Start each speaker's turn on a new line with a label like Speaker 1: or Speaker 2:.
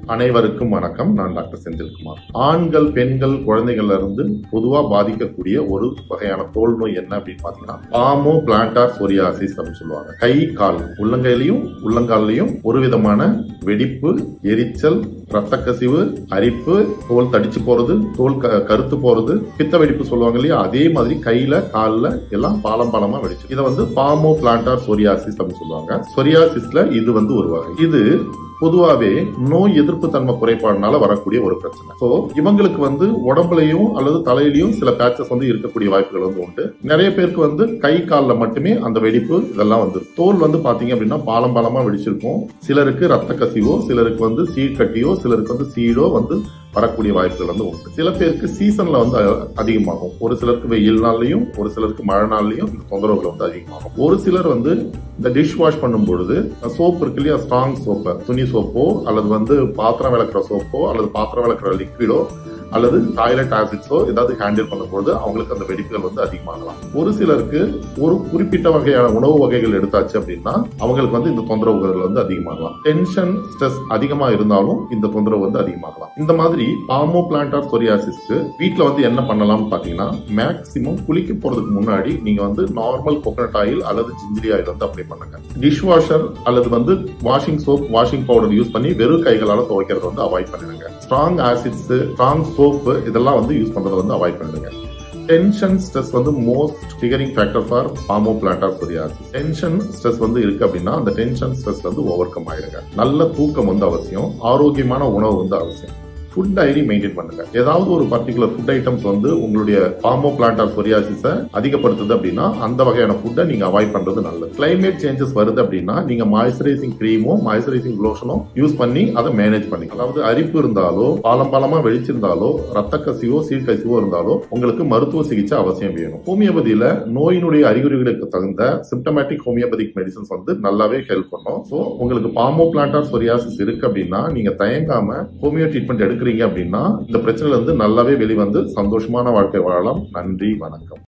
Speaker 1: அனைவருக்கும் வணக்கம் நான் டாக்டர் செந்தில்குமார் ஆண்கள் பெண்கள் குழந்தைகள்ல இருந்து பொதுவா பாதிக்கக்கூடிய ஒரு வகையான தோல் நோய் என்ன அப்படின்னு பாத்தீங்கன்னா பாமோ பிளான்டார் சொரியாசிஸ் அப்படின்னு சொல்லுவாங்க கை கால் உள்ளங்கையிலையும் உள்ளங்கால்லையும் ஒரு விதமான வெடிப்பு எரிச்சல் ரத்த கசிவு அரிப்பு தோல் தடிச்சு போறது தோல் க- கருத்து போறது பித்த வெடிப்பு சொல்லுவாங்க இல்லையா அதே மாதிரி கையில கால்ல எல்லாம் பாலம் பாலமா வெடிச்சு இதை வந்து பாமோ பிளான்டார் சொரியாசிஸ் அப்படின்னு சொல்லுவாங்க சொரியாசிஸ்ல இது வந்து ஒரு வகை இது பொதுவாவே நோய் எதிர்ப்பு தன்மை குறைபாடுனால வரக்கூடிய ஒரு பிரச்சனை சோ இவங்களுக்கு வந்து உடம்புலயும் அல்லது தலையிலயும் சில பேச்சஸ் வந்து இருக்கக்கூடிய வாய்ப்புகள் வந்து உண்டு நிறைய பேருக்கு வந்து கை கால்ல மட்டுமே அந்த வெடிப்பு இதெல்லாம் வந்து தோல் வந்து பாத்தீங்க அப்படின்னா பாலம் பாலமா வெடிச்சிருக்கும் சிலருக்கு ரத்த கசிவோ சிலருக்கு வந்து சீழ்கட்டியோ சிலருக்கு வந்து சீடோ வந்து வரக்கூடிய வாய்ப்புகள் வந்து உண்டு சில பேருக்கு சீசன்ல வந்து அ- அதிகமாகும் ஒரு சிலருக்கு வெயில் நாள்லயும் ஒரு சிலருக்கு மழை நாள்லயும் இந்த தொந்தரவுகள் வந்து அதிகமாகும் ஒரு சிலர் வந்து இந்த டிஷ் வாஷ் பண்ணும் பொழுது சோப் இருக்கு இல்லையா ஸ்ட்ராங் சோப்பு துணி சோப்போ அல்லது வந்து பாத்திரம் விளக்குற சோப்போ அல்லது பாத்திரம் விளக்குற லிக்விடோ அல்லது டாய்லெட் ஆசிட்ஸோ ஏதாவது ஹேண்டில் பண்ணும்போது அவங்களுக்கு அந்த வெடிப்புகள் வந்து அதிகமாகலாம் ஒரு சிலருக்கு ஒரு குறிப்பிட்ட வகையான உணவு வகைகள் எடுத்தாச்சு அப்படின்னா அவங்களுக்கு வந்து இந்த தொந்தரவுகள் வந்து அதிகமாகலாம் டென்ஷன் ஸ்ட்ரெஸ் அதிகமா இருந்தாலும் இந்த தொந்தரவு வந்து அதிகமாகலாம் இந்த மாதிரி பாமோ பிளான்டார் சொரியாசிஸ்க்கு வீட்ல வந்து என்ன பண்ணலாம்னு பாத்தீங்கன்னா மேக்சிமம் குளிக்க போறதுக்கு முன்னாடி நீங்க வந்து நார்மல் கோகனட் ஆயில் அல்லது ஜிஞ்சிரி ஆயில் வந்து அப்ளை பண்ணுங்க டிஷ் வாஷர் அல்லது வந்து washing soap washing powder use பண்ணி வெறும் கைகளால துவைக்கிறத வந்து அவாய்ட் பண்ணிடுங்க ஸ்ட்ராங் ஆசிட்ஸ் ஸ்ட்ராங் சோப்பு இதெல்லாம் வந்து யூஸ் பண்றதை வந்து அவாய்ட் பண்ணிடுங்க டென்ஷன் ஸ்ட்ரெஸ் வந்து மோஸ்ட் ஃபிகரிங் factor for palmoplantar psoriasis tension stress வந்து இருக்கு அப்படின்னா அந்த டென்ஷன் ஸ்ட்ரெஸ் வந்து ஓவர் கம் ஆயிடுங்க நல்ல தூக்கம் வந்து அவசியம் ஆரோக்கியமான உணவு வந்து அவசியம் ஃபுட் டைரி மெயின்டைன் பண்ணுங்க ஏதாவது ஒரு பர்டிகுலர் ஃபுட் ஐட்டம்ஸ் வந்து உங்களுடைய பாமோ பிளான்டார் சொரியாசிஸை அதிகப்படுத்துது அப்படின்னா அந்த வகையான ஃபுட்டை நீங்க அவாய்ட் பண்றது நல்லது கிளைமேட் சேஞ்சஸ் வருது அப்படின்னா நீங்க மாய்ஸ்சரைசிங் கிரீமோ மாய்ஸ்சரைசிங் லோஷனோ யூஸ் பண்ணி அதை மேனேஜ் பண்ணிக்கலாம் அதாவது அரிப்பு இருந்தாலோ பாலம் பாலமா வெடிச்சிருந்தாலோ ரத்த கசிவோ சீழ்கசிவோ இருந்தாலோ உங்களுக்கு மருத்துவ சிகிச்சை அவசியம் வேணும் ஹோமியோபதியில நோயினுடைய அறிகுறிகளுக்கு தகுந்த சிம்டமேட்டிக் ஹோமியோபதிக் மெடிசன்ஸ் வந்து நல்லாவே ஹெல்ப் பண்ணும் ஸோ உங்களுக்கு பாமோ பிளான்டார் சொரியாசிஸ் இருக்கு அப்படின்னா நீங்க தயங்காம ஹோமியோ ட்ரீட்மெண்ட் எடுக்கிறீங்க அப்படின்னா இந்த பிரச்சனையில இருந்து நல்லாவே வெளிவந்து சந்தோஷமான வாழ்க்கை வாழலாம் நன்றி வணக்கம்